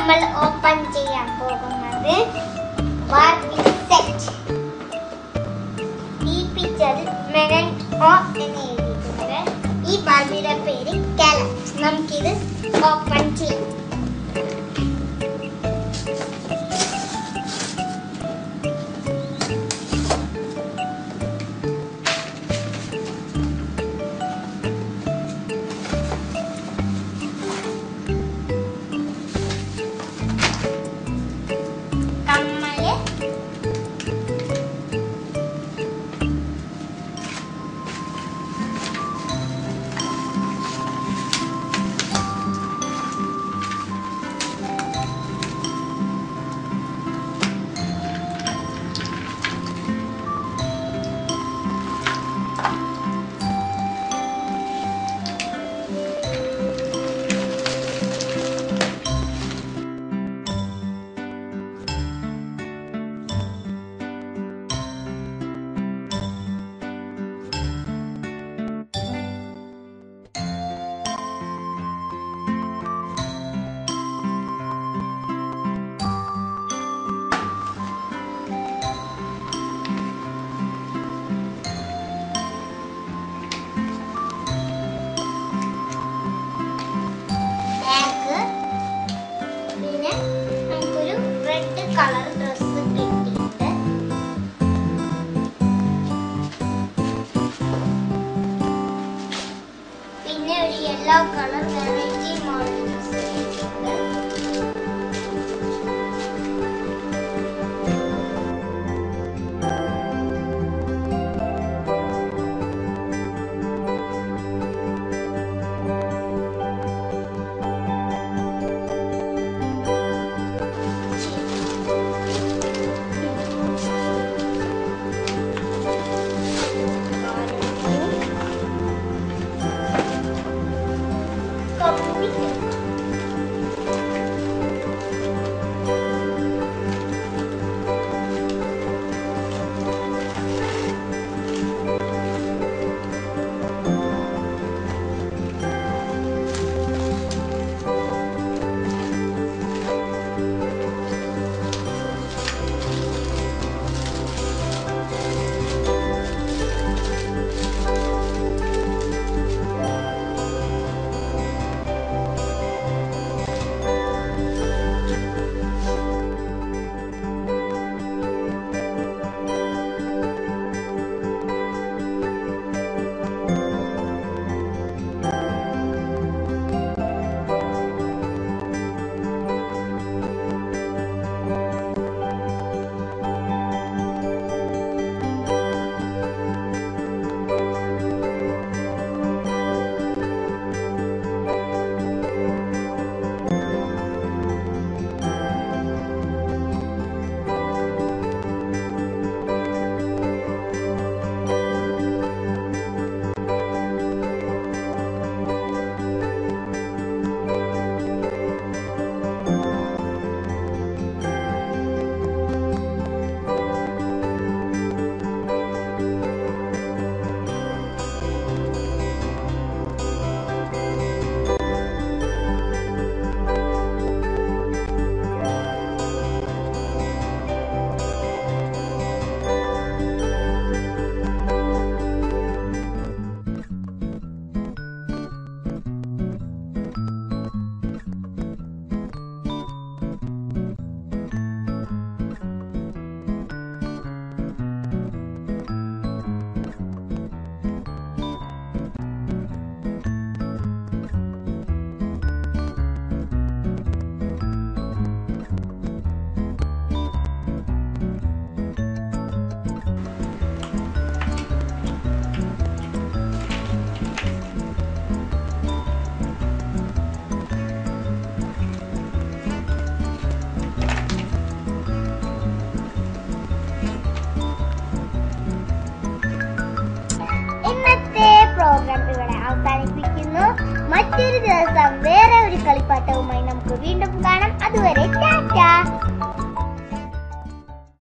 നമ്മൾ ഓപ്പൺ ചെയ്യാൻ പോകുന്നത് ബാർബി സെറ്റ് ഈ പിക്ചറിൽ മെനൻ ഓ എന്ന് എഴുതിയിട്ടുണ്ട് ഈ ബാർബിയുടെ പേര് കാലറ്റ് നമുക്കിത് ഓപ്പൺ ചെയ്യാം കമ്മല് ബാഗ് പിന്നെ നമുക്കൊരു റെഡ് കളർ ഡ്രസ്സ് കിട്ടിയിട്ടുണ്ട് പിന്നെ ഒരു yellow colour variety model dress കിട്ടിയിട്ടുണ്ട് ഇന്നത്തെ പ്രോഗ്രാം ഇവിടെ അവസാനിപ്പിക്കുന്നു മറ്റൊരു ദിവസം വേറെ ഒരു കളിപ്പാട്ടവുമായി നമുക്ക് വീണ്ടും കാണാം അതുവരെ ടാറ്റ